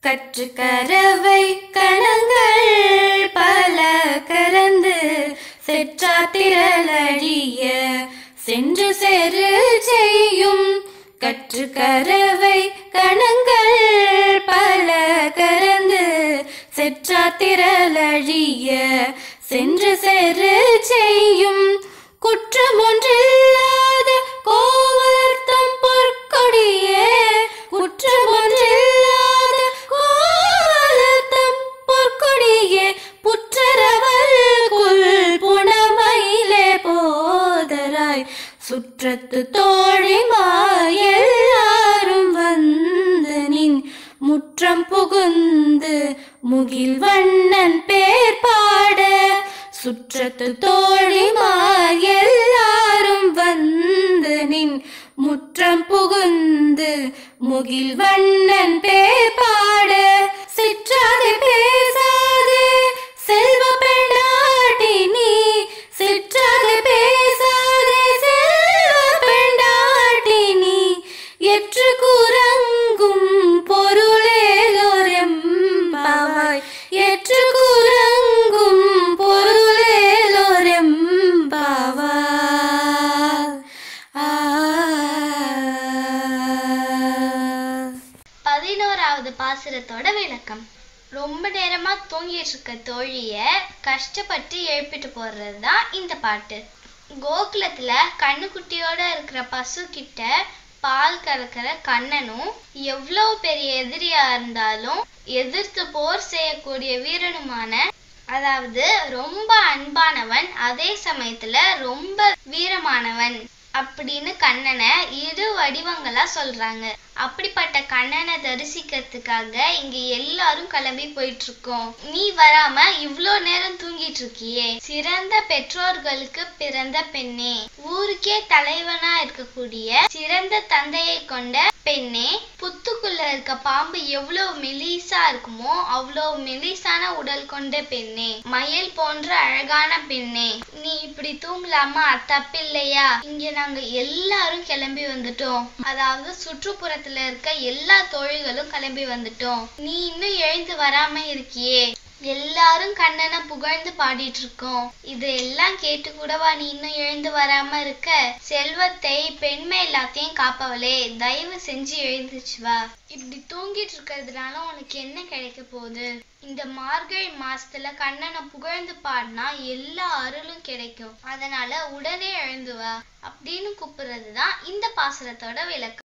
கற்று கரவை கணங்கள் பல கறந்து செற்றாத்திரளழிய சென்று செரு செய்யும் கற்று கரவை கணங்கள் பல கறந்து செற்றாத்திரளழிய சென்று செரு செய்யும் குற்றம் ஒன்றில்லாத கோவர்த்தம் பொற்கொடியே குற்றம் ஒன்றில்லாத கோவர்த்தம் பொற்கொடியே புற்றரவல் குல் புனமயிலே போதராய் சுற்றத்து தோழிமாய் எல்லாரும் வந்து நின் முற்றம் புகுந்து முகில் வண்ணன் பேர் பாட சுற்றத்து தோழிமாய் எல்லாரும் வந்து நின் முற்றம் புகுந்து முகில் வண்ணன் பேர் பாட சிற்றாதே பேசாதே செல்வ பெண்டாட்டி நீ சிற்றாதே பேசாதே செல்வ பெண்டாட்டி நீ எற்று குரங்கும் பொருளேலோரெம்பாவாய் எற்று குரங்கும் பொருளேலோரெம்பாவாய் ஆ பதினோராவது பாசுரத்தோட விளக்கம் ரொம்ப நேரமா தூங்கிட்டு இருக்க தோழிய கஷ்டப்பட்டு எழுப்பிட்டு போடுறது தான் இந்த பாட்டு கோகுலத்துல கண்ணுக்குட்டியோட இருக்கிற பசு கிட்ட பால் கறக்கிற கண்ணனும் எவ்வளவு பெரிய எதிரியா இருந்தாலும் எதிர்த்து போர் செய்யக்கூடிய வீரனுமான அதாவது ரொம்ப அன்பானவன் அதே சமயத்துல ரொம்ப வீரமானவன் அப்படின்னு கண்ணனை இரு வடிவங்களா சொல்றாங்க அப்படிப்பட்ட கண்ணனை தரிசிக்கிறதுக்காக இங்க எல்லாரும் கிளம்பி போயிட்டு இருக்கோம் நீ வராம இவ்ளோ நேரம் தூங்கிட்டு இருக்கியே சிறந்த பெற்றோர்களுக்கு பிறந்த பெண்ணே ஊருக்கே தலைவனா இருக்கக்கூடிய சிறந்த தந்தையை கொண்ட பெண்ணே புத்துக்குள்ள இருக்க பாம்பு எவ்வளவு மெலிசா இருக்குமோ அவ்வளவு மெலிசான உடல் கொண்ட பெண்ணே மயில் போன்ற அழகான பெண்ணே நீ இப்படி தூங்கலாமா தப்பில்லையா இங்க நாங்க எல்லாரும் கிளம்பி வந்துட்டோம் அதாவது சுற்றுப்புறத்துல இருக்க எல்லா தோழிகளும் கிளம்பி வந்துட்டோம் நீ இன்னும் எழுந்து வராம இருக்கியே எல்லாரும் கண்ணனை புகழ்ந்து பாடிட்டு இருக்கோம் இதெல்லாம் கேட்டு கூடவா நீ இன்னும் எழுந்து வராம இருக்க செல்வத்தை பெண்மை எல்லாத்தையும் காப்பவளே தயவு செஞ்சு எழுந்துச்சு வா இப்படி தூங்கிட்டு இருக்கிறதுனால உனக்கு என்ன கிடைக்க போகுது இந்த மார்கழி மாசத்துல கண்ணனை புகழ்ந்து பாடினா எல்லா அருளும் கிடைக்கும் அதனால உடனே எழுந்து வா அப்படின்னு கூப்பிடுறதுதான் இந்த பாசுரத்தோட விளக்கம்